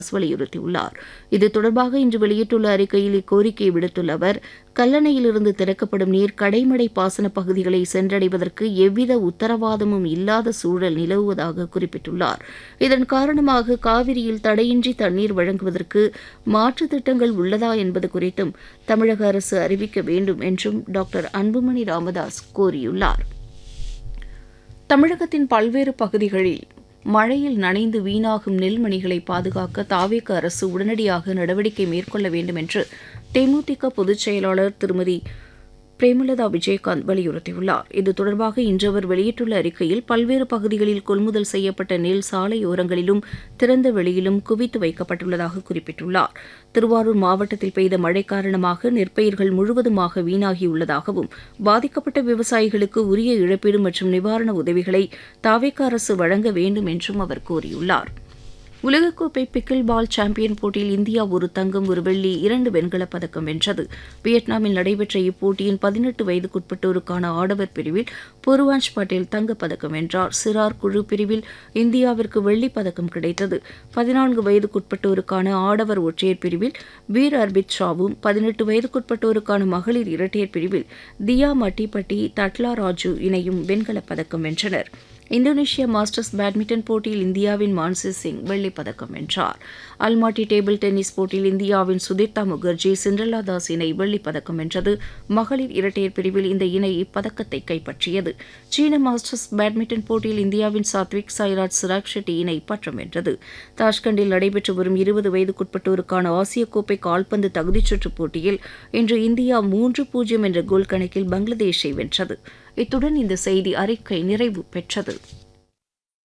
வலியுறுத்தியுள்ளார் இது தொடர்பாக இன்று வெளியிட்டுள்ள அறிக்கையில் இக்கோரிக்கையை விடுத்துள்ள அவர் கல்லணையிலிருந்து திறக்கப்படும் நீர் கடைமடை பாசன பகுதிகளை சென்றடைவதற்கு எவ்வித உத்தரவாதமும் இல்லாத சூழல் நிலவுவதாக குறிப்பிட்டுள்ளார் இதன் காரணமாக காவிரியில் தடையின்றி தண்ணீர் வழங்குவதற்கு மாற்று திட்டங்கள் உள்ளதா என்பது குறித்தும் தமிழக அரசு அறிவிக்க வேண்டும் என்றும் டாக்டர் அன்புமணி ராமதாஸ் கோரியுள்ளார் தமிழகத்தின் பல்வேறு பகுதிகளில் மழையில் நனைந்து வீணாகும் நெல்மணிகளை பாதுகாக்க தாவேக அரசு உடனடியாக நடவடிக்கை மேற்கொள்ள வேண்டும் என்று தேமுதிக பொதுச் செயலாளர் திருமதி பிரேமலதா விஜயகாந்த் வலியுறுத்தியுள்ளார் இது தொடர்பாக இன்று அவர் வெளியிட்டுள்ள அறிக்கையில் பல்வேறு பகுதிகளில் கொள்முதல் செய்யப்பட்ட நெல் சாலையோரங்களிலும் திறந்த வெளியிலும் குவித்து வைக்கப்பட்டுள்ளதாக குறிப்பிட்டுள்ளார் திருவாரூர் மாவட்டத்தில் பெய்த மழை காரணமாக நெற்பயிர்கள் முழுவதுமாக வீணாகியுள்ளதாகவும் பாதிக்கப்பட்ட விவசாயிகளுக்கு உரிய இழப்பீடு மற்றும் நிவாரண உதவிகளை தாவேக அரசு வழங்க வேண்டும் என்றும் அவர் கூறியுள்ளார் உலகக்கோப்பை பிக்கில் பால் சாம்பியன் போட்டியில் இந்தியா ஒரு தங்கம் ஒரு வெள்ளி இரண்டு வெண்கலப் பதக்கம் வென்றது வியட்நாமில் நடைபெற்ற இப்போட்டியின் பதினெட்டு வயதுக்குட்பட்டோருக்கான ஆடவர் பிரிவில் பூர்வாஞ்ச் பட்டேல் தங்கப்பதக்கம் வென்றார் சிறார் குழு பிரிவில் இந்தியாவிற்கு வெள்ளிப் பதக்கம் கிடைத்தது பதினான்கு வயதுக்குட்பட்டோருக்கான ஆடவர் ஒற்றையர் பிரிவில் வீர் அர்பித் ஷாவும் பதினெட்டு வயதுக்குட்பட்டோருக்கான மகளிர் இரட்டையர் பிரிவில் தியா மட்டிப்பட்டி தட்லா ராஜு இணையும் வெண்கலப் பதக்கம் வென்றனர் இந்தோனேஷியா மாஸ்டர்ஸ் பேட்மிண்டன் போட்டியில் இந்தியாவின் மான்சி சிங் வெள்ளிப் பதக்கம் வென்றார் அல்மாட்டி டேபிள் டென்னிஸ் போட்டியில் இந்தியாவின் சுதீர்த்தா முகர்ஜி சிண்ட்ரலா தாஸ் இணை வெள்ளிப் பதக்கம் வென்றது மகளிர் இரட்டையர் பிரிவில் இந்த இணை இப்பதக்கத்தை கைப்பற்றியது சீன மாஸ்டர்ஸ் பேட்மிண்டன் போட்டியில் இந்தியாவின் சாத்விக் சாய்ராஜ் சிராக் ஷெட்டி இணை பட்டம் வென்றது தாஷ்கண்டில் நடைபெற்று வரும் இருபது வயதுக்குட்பட்டோருக்கான ஆசிய கோப்பை கால்பந்து தகுதிச்சுற்றுப் போட்டியில் இன்று இந்தியா மூன்று பூஜ்ஜியம் என்ற கோல் கணக்கில் பங்களாதேஷை வென்றது இத்துடன் இந்த செய்தி அறிக்கை நிறைவு பெற்றது